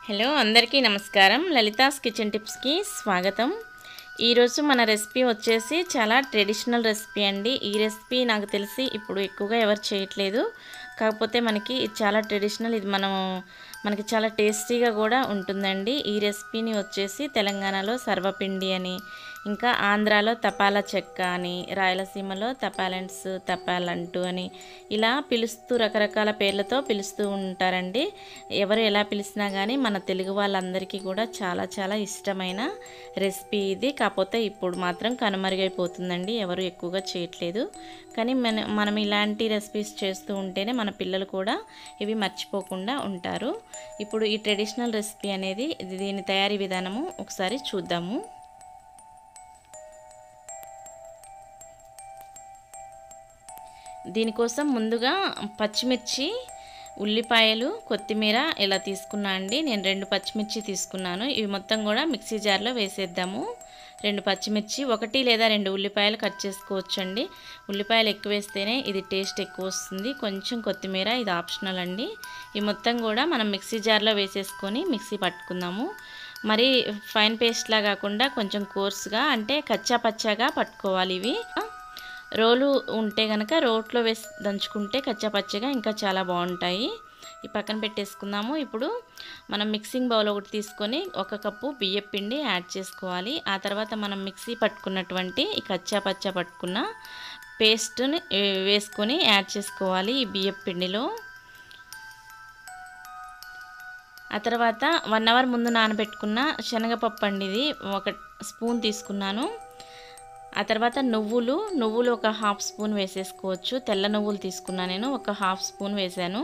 hello అందరికీ నమస్కారం Lalitha's kitchen టిప్స్కి స్వాగతం ఈరోజు మన రెసిపీ వచ్చేసి చాలా ట్రెడిషనల్ రెసిపీ అండి ఈ రెసిపీ నాకు తెలిసి ఇప్పుడు ఎక్కువగా ఎవరు చేయట్లేదు కాకపోతే మనకి ఇది చాలా ట్రెడిషనల్ ఇది మనం మనకి చాలా టేస్టీగా కూడా ఉంటుందండి ఈ రెసిపీని వచ్చేసి తెలంగాణలో సర్వపిండి అని ఇంకా ఆంధ్రాలో తపాలా చెక్క అని రాయలసీమలో తపాలెంట్స్ తపాలంటూ అని ఇలా పిలుస్తూ రకరకాల పేర్లతో పిలుస్తూ ఉంటారండి ఎవరు ఎలా పిలిచినా కానీ మన తెలుగు వాళ్ళందరికీ కూడా చాలా చాలా ఇష్టమైన రెసిపీ ఇది కాకపోతే ఇప్పుడు మాత్రం కనుమరుగైపోతుందండి ఎవరు ఎక్కువగా చేయట్లేదు కానీ మన మనం ఇలాంటి రెసిపీస్ చేస్తూ ఉంటేనే మన పిల్లలు కూడా ఇవి మర్చిపోకుండా ఉంటారు ఇప్పుడు ఈ ట్రెడిషనల్ రెసిపీ అనేది ఇది దీని తయారీ విధానము ఒకసారి చూద్దాము దీనికోసం ముందుగా పచ్చిమిర్చి ఉల్లిపాయలు కొత్తిమీర ఇలా తీసుకున్నా అండి నేను రెండు పచ్చిమిర్చి తీసుకున్నాను ఇవి మొత్తం కూడా మిక్సీ జార్లో వేసేద్దాము రెండు పచ్చిమిర్చి ఒకటి లేదా రెండు ఉల్లిపాయలు కట్ చేసుకోవచ్చండి ఉల్లిపాయలు ఎక్కువ వేస్తేనే ఇది టేస్ట్ ఎక్కువ వస్తుంది కొంచెం కొత్తిమీర ఇది ఆప్షనల్ అండి ఈ మొత్తం కూడా మనం మిక్సీ జార్లో వేసేసుకొని మిక్సీ పట్టుకుందాము మరి ఫైన్ పేస్ట్లా కాకుండా కొంచెం కోర్సుగా అంటే కచ్చా పచ్చాగా పట్టుకోవాలి ఇవి రోలు ఉంటే కనుక రోట్లో వేసి దంచుకుంటే కచ్చా పచ్చగా ఇంకా చాలా బాగుంటాయి ఈ పక్కన పెట్టేసుకుందాము ఇప్పుడు మనం మిక్సింగ్ బౌల్ ఒకటి తీసుకొని ఒక కప్పు బియ్యం పిండి యాడ్ చేసుకోవాలి ఆ తర్వాత మనం మిక్సీ పట్టుకున్నటువంటి ఈ కచ్చా పచ్చా పట్టుకున్న పేస్ట్ని వేసుకొని యాడ్ చేసుకోవాలి ఈ బియ్యం పిండిలో ఆ తర్వాత వన్ అవర్ ముందు నానబెట్టుకున్న శనగపప్పు అండి ఇది ఒక స్పూన్ తీసుకున్నాను ఆ తర్వాత నువ్వులు నువ్వులు ఒక హాఫ్ స్పూన్ వేసేసుకోవచ్చు తెల్ల నువ్వులు తీసుకున్నా నేను ఒక హాఫ్ స్పూన్ వేసాను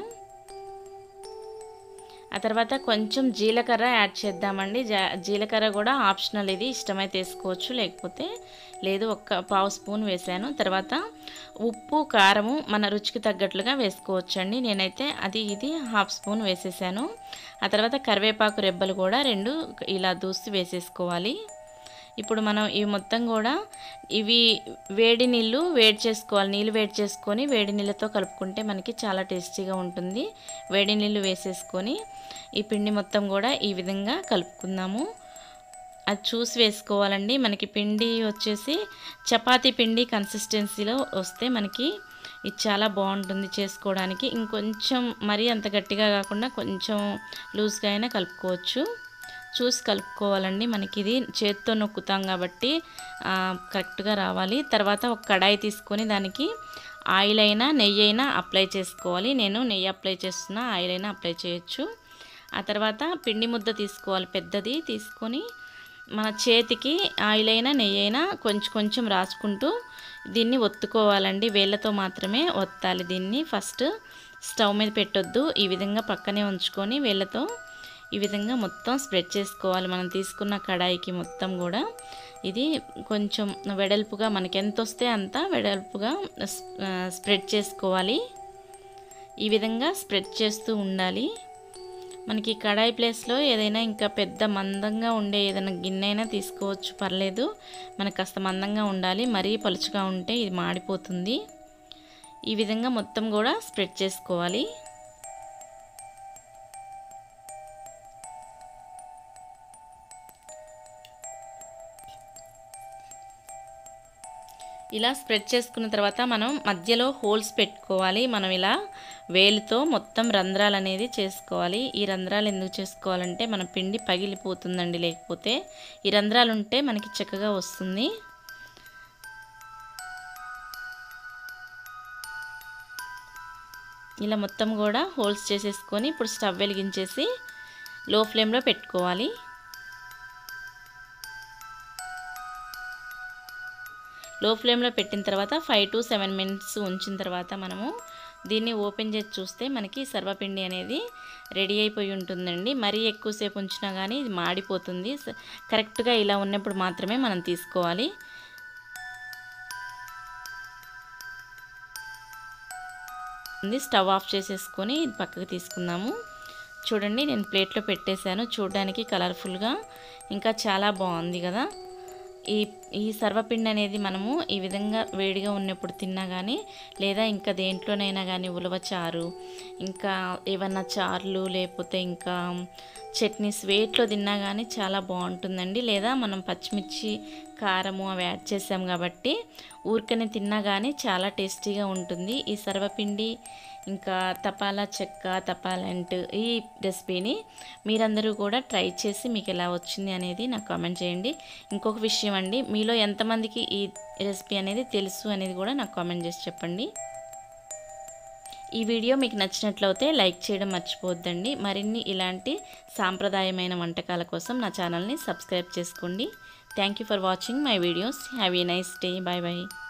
ఆ తర్వాత కొంచెం జీలకర్ర యాడ్ చేద్దామండి జీలకర్ర కూడా ఆప్షనల్ ఇది ఇష్టమైతే వేసుకోవచ్చు లేకపోతే లేదు ఒక్క పావు స్పూన్ వేసాను తర్వాత ఉప్పు కారము మన రుచికి తగ్గట్లుగా వేసుకోవచ్చండి నేనైతే అది ఇది హాఫ్ స్పూన్ వేసేసాను ఆ తర్వాత కరివేపాకు రెబ్బలు కూడా రెండు ఇలా దూసి వేసేసుకోవాలి ఇప్పుడు మనం ఇవి మొత్తం కూడా ఇవి వేడి నీళ్ళు వేడి చేసుకోవాలి నీళ్ళు వేడి చేసుకొని వేడి నీళ్ళతో కలుపుకుంటే మనకి చాలా టేస్టీగా ఉంటుంది వేడి నీళ్ళు వేసేసుకొని ఈ పిండి మొత్తం కూడా ఈ విధంగా కలుపుకుందాము అది చూసి వేసుకోవాలండి మనకి పిండి వచ్చేసి చపాతీ పిండి కన్సిస్టెన్సీలో వస్తే మనకి ఇది చాలా బాగుంటుంది చేసుకోవడానికి ఇంకొంచెం మరీ అంత గట్టిగా కాకుండా కొంచెం లూజ్గా అయినా కలుపుకోవచ్చు చూసి కలుపుకోవాలండి మనకి ఇది చేత్తో నొక్కుతాం కాబట్టి కరెక్ట్గా రావాలి తర్వాత ఒక కడాయి తీసుకొని దానికి ఆయిల్ అయినా నెయ్యి అయినా అప్లై చేసుకోవాలి నేను నెయ్యి అప్లై చేస్తున్నా ఆయిల్ అయినా అప్లై చేయొచ్చు ఆ తర్వాత పిండి ముద్ద తీసుకోవాలి పెద్దది తీసుకొని మన చేతికి ఆయిల్ అయినా నెయ్యి అయినా కొంచెం కొంచెం రాసుకుంటూ దీన్ని ఒత్తుకోవాలండి వేళ్ళతో మాత్రమే ఒత్తాలి దీన్ని ఫస్ట్ స్టవ్ మీద పెట్టొద్దు ఈ విధంగా పక్కనే ఉంచుకొని వేళ్ళతో ఈ విధంగా మొత్తం స్ప్రెడ్ చేసుకోవాలి మనం తీసుకున్న కడాయికి మొత్తం కూడా ఇది కొంచెం వెడల్పుగా మనకి ఎంత వస్తే అంత వెడల్పుగా స్ప్రెడ్ చేసుకోవాలి ఈ విధంగా స్ప్రెడ్ చేస్తూ ఉండాలి మనకి కడాయి ప్లేస్లో ఏదైనా ఇంకా పెద్ద మందంగా ఉండే ఏదైనా గిన్నె అయినా తీసుకోవచ్చు పర్లేదు మనకు కాస్త మందంగా ఉండాలి మరీ పలుచుగా ఉంటే ఇది మాడిపోతుంది ఈ విధంగా మొత్తం కూడా స్ప్రెడ్ చేసుకోవాలి ఇలా స్ప్రెడ్ చేసుకున్న తర్వాత మనం మధ్యలో హోల్స్ పెట్టుకోవాలి మనం ఇలా వేలుతో మొత్తం రంధ్రాలు అనేది చేసుకోవాలి ఈ రంధ్రాలు ఎందుకు చేసుకోవాలంటే మన పిండి పగిలిపోతుందండి లేకపోతే ఈ రంధ్రాలు ఉంటే మనకి చక్కగా వస్తుంది ఇలా మొత్తం కూడా హోల్స్ చేసేసుకొని ఇప్పుడు స్టవ్ వెలిగించేసి లో ఫ్లేమ్లో పెట్టుకోవాలి లో ఫ్లేమ్లో పెట్టిన తర్వాత ఫైవ్ టు సెవెన్ మినిట్స్ ఉంచిన తర్వాత మనము దీన్ని ఓపెన్ చేసి చూస్తే మనకి సర్వపిండి అనేది రెడీ అయిపోయి ఉంటుందండి మరీ ఎక్కువసేపు ఉంచినా కానీ ఇది మాడిపోతుంది కరెక్ట్గా ఇలా ఉన్నప్పుడు మాత్రమే మనం తీసుకోవాలి స్టవ్ ఆఫ్ చేసేసుకొని ఇది పక్కకు తీసుకుందాము చూడండి నేను ప్లేట్లో పెట్టేశాను చూడడానికి కలర్ఫుల్గా ఇంకా చాలా బాగుంది కదా ఈ ఈ సర్వపిండి అనేది మనము ఈ విధంగా వేడిగా ఉన్నప్పుడు తిన్నా కానీ లేదా ఇంకా దేంట్లోనైనా కానీ ఉలవ చారు ఇంకా ఏమన్నా చారులు లేకపోతే ఇంకా చట్నీ స్వీట్లో తిన్నా కానీ చాలా బాగుంటుందండి లేదా మనం పచ్చిమిర్చి కారము అవి యాడ్ చేసాం కాబట్టి ఊరికనే తిన్నా కానీ చాలా టేస్టీగా ఉంటుంది ఈ సర్వపిండి ఇంకా తపాలా చెక్క తపాలంట్ ఈ రెసిపీని మీరందరూ కూడా ట్రై చేసి మీకు ఎలా వచ్చింది అనేది నాకు కామెంట్ చేయండి ఇంకొక విషయం అండి మీలో ఎంతమందికి ఈ రెసిపీ అనేది తెలుసు అనేది కూడా నాకు కామెంట్ చేసి చెప్పండి ఈ వీడియో మీకు నచ్చినట్లయితే లైక్ చేయడం మర్చిపోవద్దండి మరిన్ని ఇలాంటి సాంప్రదాయమైన వంటకాల కోసం నా ఛానల్ని సబ్స్క్రైబ్ చేసుకోండి thank you for watching my videos have a nice day bye bye